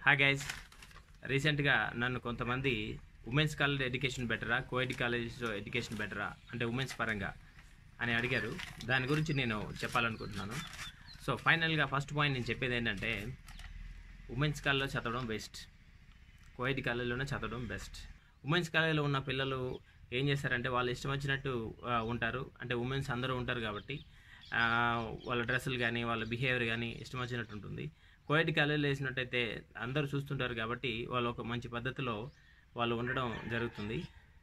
హా గైస్ రీసెంట్గా నన్ను కొంతమంది ఉమెన్స్ కాలేజ్ ఎడ్యుకేషన్ బెటరా కోఎడ్ కాలేజ్ ఎడ్యుకేషన్ బెటరా అంటే ఉమెన్స్ పరంగా అని అడిగారు దాని గురించి నేను చెప్పాలనుకుంటున్నాను సో ఫైనల్గా ఫస్ట్ పాయింట్ నేను చెప్పేది ఏంటంటే ఉమెన్స్ కాలేజ్లో చదవడం బెస్ట్ కోఎడ్ కాలేజీలోనే చదవడం బెస్ట్ ఉమెన్స్ కాలేజీలో ఉన్న పిల్లలు ఏం చేస్తారంటే వాళ్ళు ఇష్టం వచ్చినట్టు ఆ, ఉంటారు అంటే ఉమెన్స్ అందరూ ఉంటారు కాబట్టి ఆ, వాళ్ళ డ్రెస్సులు కానీ వాళ్ళ బిహేవియర్ కానీ ఇష్టం వచ్చినట్టు ఉంటుంది కోఎడ్ కాలేజీలో వేసినట్టయితే అందరూ చూస్తుంటారు కాబట్టి వాళ్ళు ఒక మంచి పద్ధతిలో వాళ్ళు ఉండడం జరుగుతుంది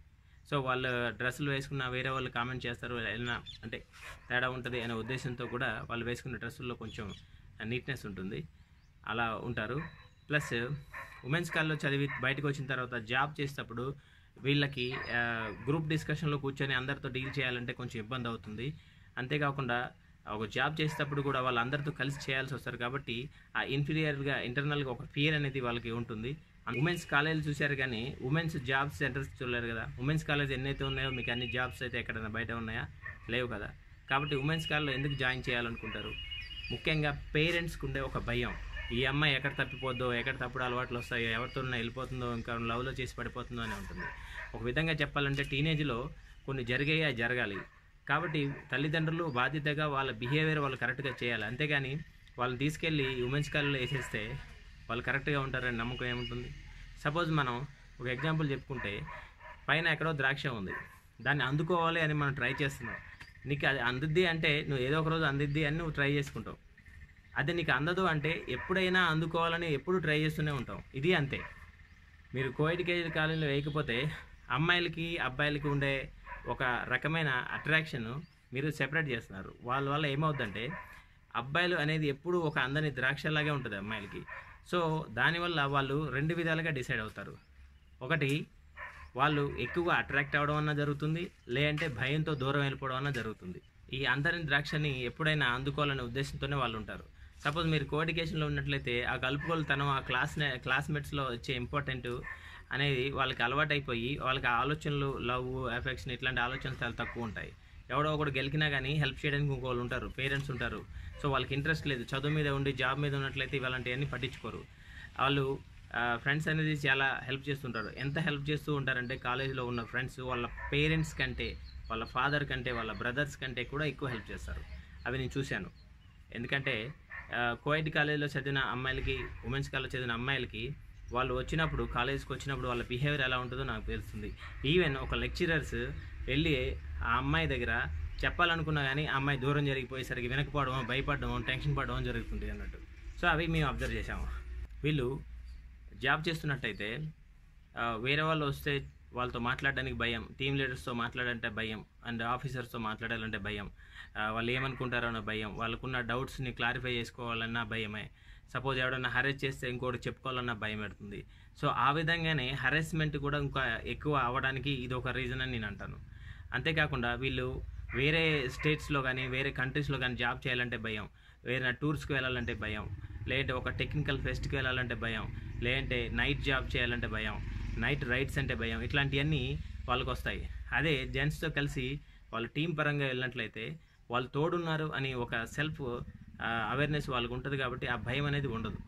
సో వాళ్ళు డ్రెస్సులు వేసుకున్న వేరే వాళ్ళు కామెంట్ చేస్తారు ఏదైనా అంటే తేడా ఉంటుంది అనే ఉద్దేశంతో కూడా వాళ్ళు వేసుకున్న డ్రెస్సుల్లో కొంచెం నీట్నెస్ ఉంటుంది అలా ఉంటారు ప్లస్ ఉమెన్స్ కాల్లో చదివి బయటకు వచ్చిన తర్వాత జాబ్ చేసేటప్పుడు వీళ్ళకి ఆ, గ్రూప్ డిస్కషన్లో కూర్చొని అందరితో డీల్ చేయాలంటే కొంచెం ఇబ్బంది అవుతుంది అంతేకాకుండా ఒక జాబ్ చేసేటప్పుడు కూడా వాళ్ళందరితో కలిసి చేయాల్సి వస్తారు కాబట్టి ఆ ఇన్ఫీరియర్గా ఇంటర్నల్గా ఒక ఫియర్ అనేది వాళ్ళకి ఉంటుంది ఉమెన్స్ కాలేజీలు చూశారు కానీ ఉమెన్స్ జాబ్స్ సెంటర్స్ చూడలేరు కదా ఉమెన్స్ కాలేజ్ ఎన్నైతే ఉన్నాయో మీకు అన్ని జాబ్స్ అయితే ఎక్కడైనా బయట ఉన్నాయా లేవు కదా కాబట్టి ఉమెన్స్ కాలేజ్లో ఎందుకు జాయిన్ చేయాలనుకుంటారు ముఖ్యంగా పేరెంట్స్కి ఉండే ఒక భయం ఈ అమ్మాయి ఎక్కడ తప్పిపోద్దో ఎక్కడ తప్పుడు అలవాట్లు వస్తాయో ఎవరితో వెళ్ళిపోతుందో ఇంకా లవ్లో చేసి పడిపోతుందో అని ఉంటుంది ఒక విధంగా చెప్పాలంటే టీనేజ్లో కొన్ని జరిగాయి అవి జరగాలి కాబట్టి తల్లిదండ్రులు బాధ్యతగా వాళ్ళ బిహేవియర్ వాళ్ళు కరెక్ట్గా చేయాలి అంతేగాని వాళ్ళని తీసుకెళ్ళి ఉమెన్స్ కాలేజ్లో వేసేస్తే వాళ్ళు కరెక్ట్గా ఉంటారని నమ్మకం ఏముంటుంది సపోజ్ మనం ఒక ఎగ్జాంపుల్ చెప్పుకుంటే పైన ఎక్కడో ద్రాక్ష ఉంది దాన్ని అందుకోవాలి అని మనం ట్రై చేస్తున్నాం నీకు అది అందుద్ది అంటే నువ్వు ఏదో ఒక రోజు అందిద్ది అని నువ్వు ట్రై చేసుకుంటావు అది నీకు అందదు అంటే ఎప్పుడైనా అందుకోవాలని ఎప్పుడు ట్రై చేస్తూనే ఉంటాం ఇది అంతే మీరు కోఎడ్యుకేషన్ కాలేజీలో వేయకపోతే అమ్మాయిలకి అబ్బాయిలకి ఉండే ఒక రకమైన అట్రాక్షన్ మీరు సెపరేట్ చేస్తున్నారు వాళ్ళ వల్ల ఏమవుద్దంటే అబ్బాయిలు అనేది ఎప్పుడు ఒక అందని ద్రాక్షలాగే ఉంటుంది అమ్మాయిలకి సో దానివల్ల వాళ్ళు రెండు విధాలుగా డిసైడ్ అవుతారు ఒకటి వాళ్ళు ఎక్కువ అట్రాక్ట్ అవ్వడం అన్న జరుగుతుంది లేదంటే భయంతో దూరం వెళ్ళిపోవడం అన్న జరుగుతుంది ఈ అందరి ద్రాక్షని ఎప్పుడైనా అందుకోవాలనే ఉద్దేశంతోనే వాళ్ళు ఉంటారు సపోజ్ మీరు కోఎడ్యుకేషన్లో ఉన్నట్లయితే ఆ కలుపుకోలుతనం ఆ క్లాస్ క్లాస్మేట్స్లో వచ్చే ఇంపార్టెంట్ అనేది వాళ్ళకి అలవాటైపోయి వాళ్ళకి ఆ ఆలోచనలు లవ్ ఎఫెక్షన్ ఇట్లాంటి ఆలోచనలు చాలా తక్కువ ఉంటాయి ఎవడో ఒకడు గెలికినా కానీ హెల్ప్ చేయడానికి ఇంకోళ్ళు ఉంటారు పేరెంట్స్ ఉంటారు సో వాళ్ళకి ఇంట్రెస్ట్ లేదు చదువు మీద ఉండి జాబ్ మీద ఉన్నట్లయితే ఇలాంటివన్నీ పట్టించుకోరు వాళ్ళు ఫ్రెండ్స్ అనేది చాలా హెల్ప్ చేస్తుంటారు ఎంత హెల్ప్ చేస్తూ ఉంటారంటే కాలేజీలో ఉన్న ఫ్రెండ్స్ వాళ్ళ పేరెంట్స్ కంటే వాళ్ళ ఫాదర్ కంటే వాళ్ళ బ్రదర్స్ కంటే కూడా ఎక్కువ హెల్ప్ చేస్తారు అవి నేను చూశాను ఎందుకంటే కోయిడ్ కాలేజీలో చదివిన అమ్మాయిలకి ఉమెన్స్ కాలేజ్ చదివిన అమ్మాయిలకి వాళ్ళు వచ్చినప్పుడు కాలేజ్కి వచ్చినప్పుడు వాళ్ళ బిహేవియర్ ఎలా ఉంటుందో నాకు తెలుస్తుంది ఈవెన్ ఒక లెక్చరర్స్ వెళ్ళి ఆ అమ్మాయి దగ్గర చెప్పాలనుకున్నా కానీ ఆ అమ్మాయి దూరం జరిగిపోయేసరికి వెనకపోవడం భయపడడం టెన్షన్ పడడం జరుగుతుంది అన్నట్టు సో అవి మేము అబ్జర్వ్ చేసాము వీళ్ళు జాబ్ చేస్తున్నట్టయితే ఆ, వేరే వాళ్ళు వస్తే వాళ్ళతో మాట్లాడడానికి భయం టీమ్ లీడర్స్తో మాట్లాడాలంటే భయం అండ్ ఆఫీసర్స్తో మాట్లాడాలంటే భయం ఆ, వాళ్ళు ఏమనుకుంటారో అన్న భయం వాళ్ళకున్న డౌట్స్ని క్లారిఫై చేసుకోవాలన్న భయమే సపోజ్ ఎవడన్నా హరెస్ చేస్తే ఇంకోటి చెప్పుకోవాలన్న భయం పెడుతుంది సో ఆ విధంగానే హరెస్మెంట్ కూడా ఇంకా ఎక్కువ అవ్వడానికి ఇది ఒక రీజన్ అని నేను అంటాను అంతేకాకుండా వీళ్ళు వేరే స్టేట్స్లో కానీ వేరే కంట్రీస్లో కానీ జాబ్ చేయాలంటే భయం వేరే టూర్స్కి వెళ్ళాలంటే భయం లేదంటే ఒక టెక్నికల్ ఫెస్ట్కి వెళ్ళాలంటే భయం లేదంటే నైట్ జాబ్ చేయాలంటే భయం నైట్ రైడ్స్ అంటే భయం ఇట్లాంటివన్నీ వాళ్ళకి వస్తాయి అదే జెంట్స్తో కలిసి వాళ్ళ టీం పరంగా వెళ్ళినట్లయితే వాళ్ళు తోడున్నారు అని ఒక సెల్ఫ్ అవేర్నెస్ వాళ్ళకు ఉంటుంది కాబట్టి ఆ భయం అనేది ఉండదు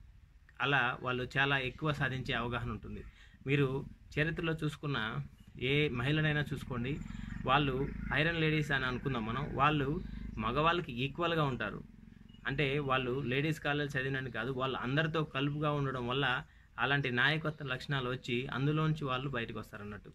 అలా వాళ్ళు చాలా ఎక్కువ సాధించే అవగాహన ఉంటుంది మీరు చరిత్రలో చూసుకున్న ఏ మహిళనైనా చూసుకోండి వాళ్ళు ఐరన్ లేడీస్ అని అనుకుందాం మనం వాళ్ళు మగవాళ్ళకి ఈక్వల్గా ఉంటారు అంటే వాళ్ళు లేడీస్ కాలేజ్ చదివినని కాదు వాళ్ళు అందరితో కలుపుగా ఉండడం వల్ల అలాంటి నాయకత్వ లక్షణాలు వచ్చి అందులోంచి వాళ్ళు బయటకు వస్తారన్నట్టు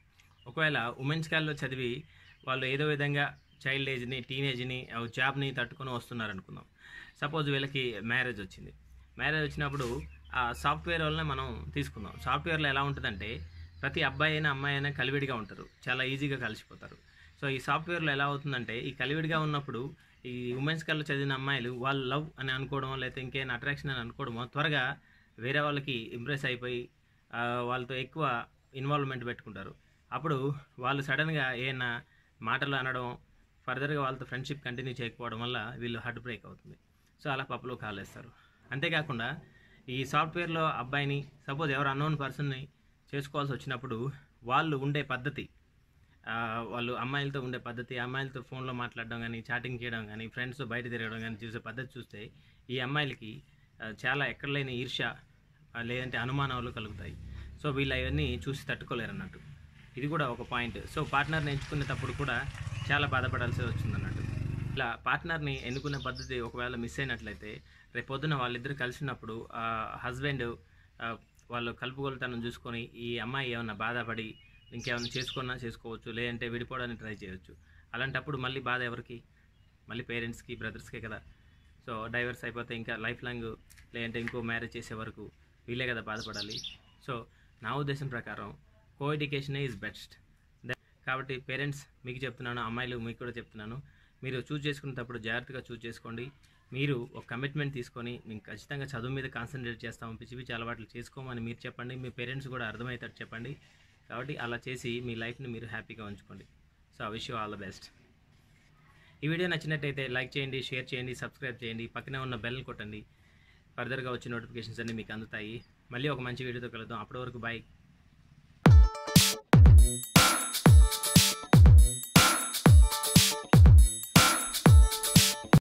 ఒకవేళ ఉమెన్స్ కాల్లో చదివి వాళ్ళు ఏదో విధంగా చైల్డ్ ఏజ్ని టీనేజ్ని జాబ్ని తట్టుకొని వస్తున్నారు అనుకుందాం సపోజ్ వీళ్ళకి మ్యారేజ్ వచ్చింది మ్యారేజ్ వచ్చినప్పుడు ఆ సాఫ్ట్వేర్ వల్లనే మనం తీసుకుందాం సాఫ్ట్వేర్లో ఎలా ఉంటుందంటే ప్రతి అబ్బాయి అయినా అమ్మాయి అయినా కలివిడిగా ఉంటారు చాలా ఈజీగా కలిసిపోతారు సో ఈ సాఫ్ట్వేర్లో ఎలా అవుతుందంటే ఈ కలివిడిగా ఉన్నప్పుడు ఈ ఉమెన్స్ కాల్లో చదివిన అమ్మాయిలు వాళ్ళు లవ్ అని అనుకోవడం లేకపోతే ఇంకేమైనా అట్రాక్షన్ అని అనుకోవడమో త్వరగా వేరే వాళ్ళకి ఇంప్రెస్ అయిపోయి ఆ, వాళ్ళతో ఎక్కువ ఇన్వాల్వ్మెంట్ పెట్టుకుంటారు అప్పుడు వాళ్ళు సడన్గా ఏమైనా మాటలు అనడం ఫర్దర్గా వాళ్ళతో ఫ్రెండ్షిప్ కంటిన్యూ చేయకపోవడం వల్ల వీళ్ళు హార్ట్ బ్రేక్ అవుతుంది సో అలా పప్పులో కాలేస్తారు అంతేకాకుండా ఈ సాఫ్ట్వేర్లో అబ్బాయిని సపోజ్ ఎవరు అన్నోన్ పర్సన్ని చేసుకోవాల్సి వచ్చినప్పుడు వాళ్ళు ఉండే పద్ధతి ఆ, వాళ్ళు అమ్మాయిలతో ఉండే పద్ధతి అమ్మాయిలతో ఫోన్లో మాట్లాడడం కానీ చాటింగ్ చేయడం కానీ ఫ్రెండ్స్ బయట తిరగడం కానీ చూసే పద్ధతి చూస్తే ఈ అమ్మాయిలకి ఆ, చాలా ఎక్కడ లేని ఈర్ష్య ఆ, లేదంటే అనుమానాలు కలుగుతాయి సో వీళ్ళు అవన్నీ చూసి తట్టుకోలేరు అన్నట్టు ఇది కూడా ఒక పాయింట్ సో పార్ట్నర్ని ఎంచుకునేటప్పుడు కూడా చాలా బాధపడాల్సి వస్తుంది అన్నట్టు ఇలా పార్ట్నర్ని ఎన్నుకునే పద్ధతి ఒకవేళ మిస్ అయినట్లయితే రేపు పొద్దున వాళ్ళిద్దరు కలిసినప్పుడు ఆ హస్బెండ్ వాళ్ళు కలుపుగోలుతనం చూసుకొని ఈ అమ్మాయి ఏమన్నా బాధపడి ఇంకేమైనా చేసుకున్నా చేసుకోవచ్చు లేదంటే విడిపోవడానికి ట్రై చేయవచ్చు అలాంటప్పుడు మళ్ళీ బాధ ఎవరికి మళ్ళీ పేరెంట్స్కి బ్రదర్స్కే కదా సో డైవర్స్ అయిపోతే ఇంకా లైఫ్ లాంగ్ లేదంటే ఇంకో మ్యారేజ్ చేసే వరకు వీళ్ళే కదా బాధపడాలి సో నా ఉద్దేశం ప్రకారం కో ఎడ్యుకేషనే ఈజ్ బెస్ట్ కాబట్టి పేరెంట్స్ మీకు చెప్తున్నాను అమ్మాయిలు మీకు కూడా చెప్తున్నాను మీరు చూజ్ చేసుకునేటప్పుడు జాగ్రత్తగా చూజ్ చేసుకోండి మీరు ఒక కమిట్మెంట్ తీసుకొని మేము ఖచ్చితంగా చదువు మీద కాన్సన్ట్రేట్ చేస్తాము పిచ్చి పిచ్చి అలవాట్లు చేసుకోమని మీరు చెప్పండి మీ పేరెంట్స్ కూడా అర్థమవుతారు చెప్పండి కాబట్టి అలా చేసి మీ లైఫ్ని మీరు హ్యాపీగా ఉంచుకోండి so I wish you all the best ఈ వీడియో నచ్చినట్టయితే లైక్ చేయండి షేర్ చేయండి సబ్స్క్రైబ్ చేయండి పక్కనే ఉన్న బెల్ కొట్టండి ఫర్దర్గా వచ్చే నోటిఫికేషన్స్ అన్నీ మీకు అందుతాయి మళ్ళీ ఒక మంచి వీడియోతో కలుద్దాం అప్పటి వరకు బాయ్